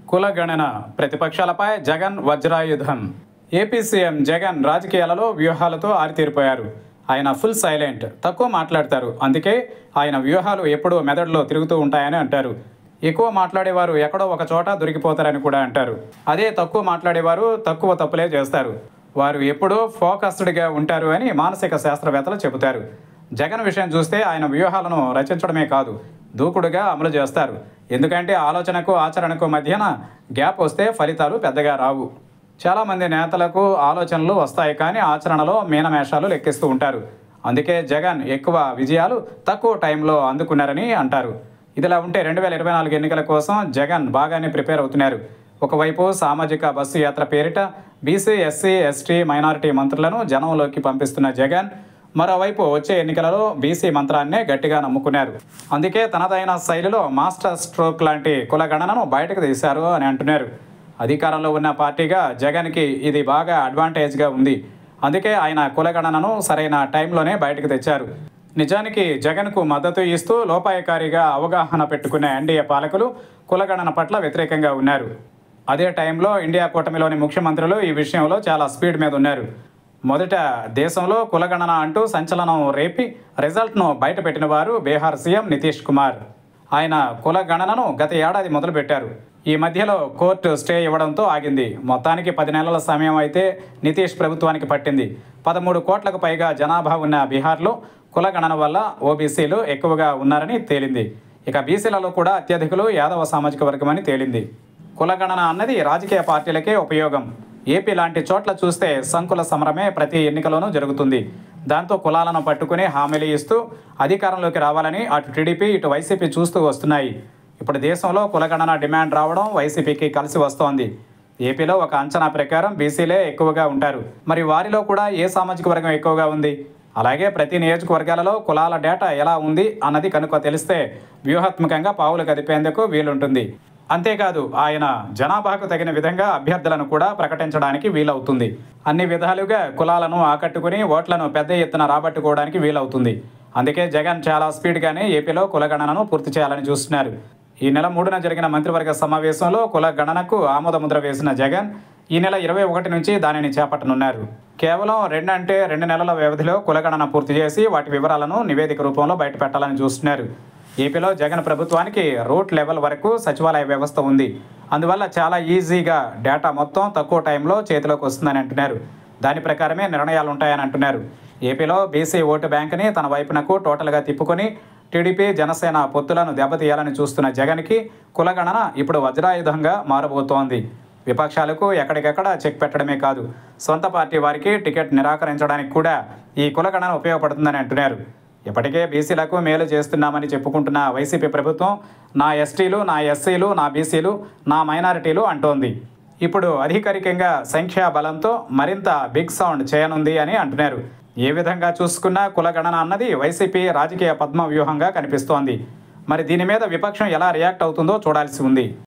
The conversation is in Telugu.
కులగణన ప్రతిపక్షాలపై జగన్ వజ్రాయుధం ఏపీ సీఎం జగన్ రాజకీయాలలో వ్యూహాలతో ఆరితేరిపోయారు ఆయన ఫుల్ సైలెంట్ తక్కువ మాట్లాడతారు అందుకే ఆయన వ్యూహాలు ఎప్పుడూ మెదడులో తిరుగుతూ ఉంటాయని అంటారు ఎక్కువ మాట్లాడేవారు ఎక్కడో ఒక చోట దొరికిపోతారని కూడా అంటారు అదే తక్కువ మాట్లాడేవారు తక్కువ తప్పులే చేస్తారు వారు ఎప్పుడూ ఫోకస్డ్గా ఉంటారు అని మానసిక శాస్త్రవేత్తలు చెబుతారు జగన్ విషయం చూస్తే ఆయన వ్యూహాలను రచించడమే కాదు దూకుడుగా అమలు చేస్తారు ఎందుకంటే ఆలోచనకు ఆచరణకు మధ్యన గ్యాప్ వస్తే ఫలితాలు పెద్దగా రావు చాలామంది నేతలకు ఆలోచనలు వస్తాయి కానీ ఆచరణలో మీనమేషాలు లెక్కిస్తూ ఉంటారు అందుకే జగన్ ఎక్కువ విజయాలు తక్కువ టైంలో అందుకున్నారని అంటారు ఇదిలా ఉంటే రెండు వేల ఇరవై నాలుగు ఎన్నికల కోసం జగన్ బాగానే ప్రిపేర్ అవుతున్నారు ఒకవైపు సామాజిక బస్సు యాత్ర పేరిట బీసీ ఎస్సీ ఎస్టీ మైనారిటీ మంత్రులను జనంలోకి పంపిస్తున్న జగన్ మరోవైపు వచ్చే ఎన్నికలలో బీసీ మంత్రాన్నే గట్టిగా నమ్ముకున్నారు అందుకే తనదైన శైలిలో మాస్టర్ స్ట్రోక్ లాంటి కులగణనను బయటకు తీశారు అని అంటున్నారు అధికారంలో ఉన్న పార్టీగా జగన్కి ఇది బాగా అడ్వాంటేజ్గా ఉంది అందుకే ఆయన కులగణనను సరైన టైంలోనే బయటకు తెచ్చారు నిజానికి జగన్కు మద్దతు ఇస్తూ లోపాయకారిగా అవగాహన పెట్టుకున్న ఎన్డీఏ పాలకులు కులగణన పట్ల వ్యతిరేకంగా ఉన్నారు అదే టైంలో ఇండియా కూటమిలోని ముఖ్యమంత్రులు ఈ విషయంలో చాలా స్పీడ్ మీద ఉన్నారు మొదట దేశంలో కులగణన అంటూ సంచలనం రేపి రిజల్ట్ను బయటపెట్టిన వారు బీహార్ సీఎం నితీష్ కుమార్ ఆయన కులగణనను గత ఏడాది మొదలుపెట్టారు ఈ మధ్యలో కోర్టు స్టే ఇవ్వడంతో ఆగింది మొత్తానికి పది నెలల సమయం అయితే నితీష్ ప్రభుత్వానికి పట్టింది పదమూడు కోట్లకు పైగా జనాభా ఉన్న బీహార్లో కులగణన వల్ల ఓబీసీలు ఎక్కువగా ఉన్నారని తేలింది ఇక బీసీలలో కూడా అత్యధికులు యాదవ సామాజిక వర్గమని తేలింది కులగణన అన్నది రాజకీయ పార్టీలకే ఉపయోగం ఏపీ లాంటి చోట్ల చూస్తే సంకుల సమరమే ప్రతి ఎన్నికలోనూ జరుగుతుంది దాంతో కులాలను పట్టుకుని హామీలు ఇస్తూ అధికారంలోకి రావాలని అటు టీడీపీ ఇటు వైసీపీ చూస్తూ వస్తున్నాయి ఇప్పుడు దేశంలో కులగణన డిమాండ్ రావడం వైసీపీకి కలిసి వస్తోంది ఏపీలో ఒక అంచనా ప్రకారం బీసీలే ఎక్కువగా ఉంటారు మరి వారిలో కూడా ఏ సామాజిక వర్గం ఎక్కువగా ఉంది అలాగే ప్రతి నియోజకవర్గాలలో కులాల డేటా ఎలా ఉంది అన్నది కనుక తెలిస్తే వ్యూహాత్మకంగా పావులు కదిపేందుకు వీలుంటుంది అంతేకాదు ఆయన జనాభాకు తగిన విధంగా అభ్యర్థులను కూడా ప్రకటించడానికి వీలవుతుంది అన్ని విధాలుగా కులాలను ఆకట్టుకుని ఓట్లను పెద్ద ఎత్తున రాబట్టుకోవడానికి వీలవుతుంది అందుకే జగన్ చాలా స్పీడ్గానే ఏపీలో కులగణనను పూర్తి చేయాలని చూస్తున్నారు ఈ నెల మూడున జరిగిన మంత్రివర్గ సమావేశంలో కుల గణనకు ఆమోదముద్ర వేసిన జగన్ ఈ నెల ఇరవై ఒకటి నుంచి దానిని చేపట్టనున్నారు కేవలం రెండు అంటే రెండు నెలల వ్యవధిలో కులగణన పూర్తి చేసి వాటి వివరాలను నివేదిక రూపంలో బయటపెట్టాలని చూస్తున్నారు ఏపీలో జగన్ ప్రభుత్వానికి రూట్ లెవెల్ వరకు సచివాలయ వ్యవస్థ ఉంది అందువల్ల చాలా ఈజీగా డేటా మొత్తం తక్కువ టైంలో చేతిలోకి వస్తుందని అంటున్నారు దాని ప్రకారమే నిర్ణయాలు ఉంటాయని అంటున్నారు ఏపీలో బీసీ ఓటు బ్యాంకుని తన వైపునకు టోటల్గా తిప్పుకొని టీడీపీ జనసేన పొత్తులను దెబ్బతీయాలని చూస్తున్న జగన్కి కులగణన ఇప్పుడు వజ్రాయుధంగా మారబోతోంది విపక్షాలకు ఎక్కడికెక్కడ చెక్ పెట్టడమే కాదు సొంత పార్టీ వారికి టికెట్ నిరాకరించడానికి కూడా ఈ కులగణన ఉపయోగపడుతుందని అంటున్నారు ఇప్పటికే బీసీలకు మేలు చేస్తున్నామని చెప్పుకుంటున్న వైసీపీ ప్రభుత్వం నా ఎస్టీలు నా ఎస్సీలు నా బీసీలు నా మైనారిటీలు అంటోంది ఇప్పుడు అధికారికంగా సంఖ్యా బలంతో మరింత బిగ్ సౌండ్ చేయనుంది అని అంటున్నారు ఏ విధంగా చూసుకున్నా కులగణన అన్నది వైసీపీ రాజకీయ పద్మ వ్యూహంగా కనిపిస్తోంది మరి దీని మీద విపక్షం ఎలా రియాక్ట్ అవుతుందో చూడాల్సి ఉంది